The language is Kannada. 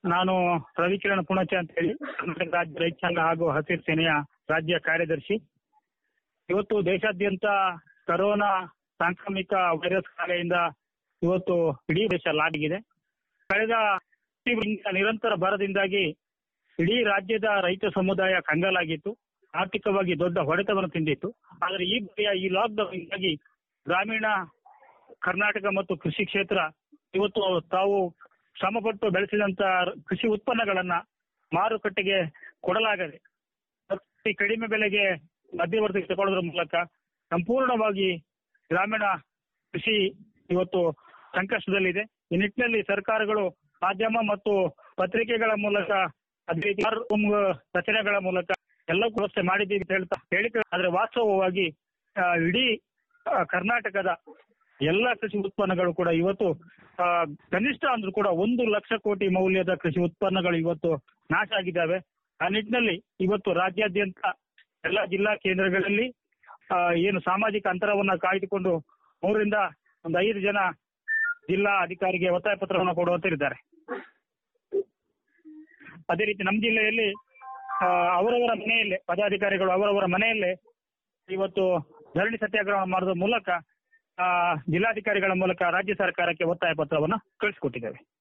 ನಾನು ರವಿಕಿರಣ್ ಪುಣಚ ಅಂತ ಹೇಳಿ ಕರ್ನಾಟಕ ರಾಜ್ಯ ರೈತ ಸಂಘ ಹಾಗೂ ಹಸಿರು ಸೇನೆಯ ರಾಜ್ಯ ಕಾರ್ಯದರ್ಶಿ ಇವತ್ತು ದೇಶಾದ್ಯಂತ ಕರೋನಾ ಸಾಂಕ್ರಾಮಿಕ ವೈರಸ್ ಕಾಲೆಯಿಂದ ಇವತ್ತು ಇಡೀ ದೇಶ ಲಾಗಿದೆ ಕಳೆದ ತಿಂಗಳಿಂದ ನಿರಂತರ ಬರದಿಂದಾಗಿ ಇಡೀ ರಾಜ್ಯದ ರೈತ ಸಮುದಾಯ ಕಂಗಾಲಾಗಿತ್ತು ಆರ್ಥಿಕವಾಗಿ ದೊಡ್ಡ ಹೊಡೆತವನ್ನು ತಿಂದಿತ್ತು ಆದರೆ ಈ ಬಾರಿಯ ಈ ಲಾಕ್ಡೌನ್ಗಾಗಿ ಗ್ರಾಮೀಣ ಕರ್ನಾಟಕ ಮತ್ತು ಕೃಷಿ ಕ್ಷೇತ್ರ ಇವತ್ತು ತಾವು ಶ್ರಮಪಟ್ಟು ಬೆಳೆಸಿದಂತ ಕೃಷಿ ಉತ್ಪನ್ನಗಳನ್ನ ಮಾರುಕಟ್ಟೆಗೆ ಕೊಡಲಾಗದೆ ಅತಿ ಕಡಿಮೆ ಬೆಲೆಗೆ ಮಧ್ಯವರ್ತಿಗೆ ತಗೊಳ್ಳೋದ್ರ ಮೂಲಕ ಸಂಪೂರ್ಣವಾಗಿ ಗ್ರಾಮೀಣ ಕೃಷಿ ಇವತ್ತು ಸಂಕಷ್ಟದಲ್ಲಿದೆ ಈ ನಿಟ್ಟಿನಲ್ಲಿ ಸರ್ಕಾರಗಳು ಮಾಧ್ಯಮ ಮತ್ತು ಪತ್ರಿಕೆಗಳ ಮೂಲಕ ಅದೇ ರೀತಿ ರೂಮ್ ರಚನೆಗಳ ಮೂಲಕ ಎಲ್ಲ ವ್ಯವಸ್ಥೆ ಮಾಡಿದ್ದೀವಿ ಅಂತ ಹೇಳ್ತಾ ಹೇಳಿಕೆ ಆದ್ರೆ ವಾಸ್ತವವಾಗಿ ಆ, ಇಡೀ ಆ, ಕರ್ನಾಟಕದ ಎಲ್ಲ ಕೃಷಿ ಉತ್ಪನ್ನಗಳು ಕೂಡ ಇವತ್ತು ಆ, ಕನಿಷ್ಠ ಅಂದ್ರೂ ಕೂಡ ಒಂದು ಲಕ್ಷ ಕೋಟಿ ಮೌಲ್ಯದ ಕೃಷಿ ಉತ್ಪನ್ನಗಳು ಇವತ್ತು ನಾಶ ಆಗಿದ್ದಾವೆ ಆ ನಿಟ್ಟಿನಲ್ಲಿ ಇವತ್ತು ರಾಜ್ಯಾದ್ಯಂತ ಎಲ್ಲ ಜಿಲ್ಲಾ ಕೇಂದ್ರಗಳಲ್ಲಿ ಆ, ಏನು ಸಾಮಾಜಿಕ ಅಂತರವನ್ನ ಕಾಯ್ದುಕೊಂಡು ಮೂರರಿಂದ ಒಂದು ಐದು ಜನ ಜಿಲ್ಲಾ ಅಧಿಕಾರಿಗೆ ಒತ್ತಾಯ ಪತ್ರವನ್ನು ಕೊಡುವಂತಿದ್ದಾರೆ ಅದೇ ರೀತಿ ನಮ್ಮ ಜಿಲ್ಲೆಯಲ್ಲಿ ಆ, ಅವರವರ ಮನೆಯಲ್ಲೇ ಪದಾಧಿಕಾರಿಗಳು ಅವರವರ ಮನೆಯಲ್ಲೇ ಇವತ್ತು ಧರಣಿ ಸತ್ಯಾಗ್ರಹ ಮಾಡೋದ್ರ ಮೂಲಕ ಆ, ಜಿಲ್ಲಾಧಿಕಾರಿಗಳ ಮೂಲಕ ರಾಜ್ಯ ಸರ್ಕಾರಕ್ಕೆ ಒತ್ತಾಯ ಪತ್ರವನ್ನು ಕಳಿಸಿಕೊಟ್ಟಿದ್ದೇವೆ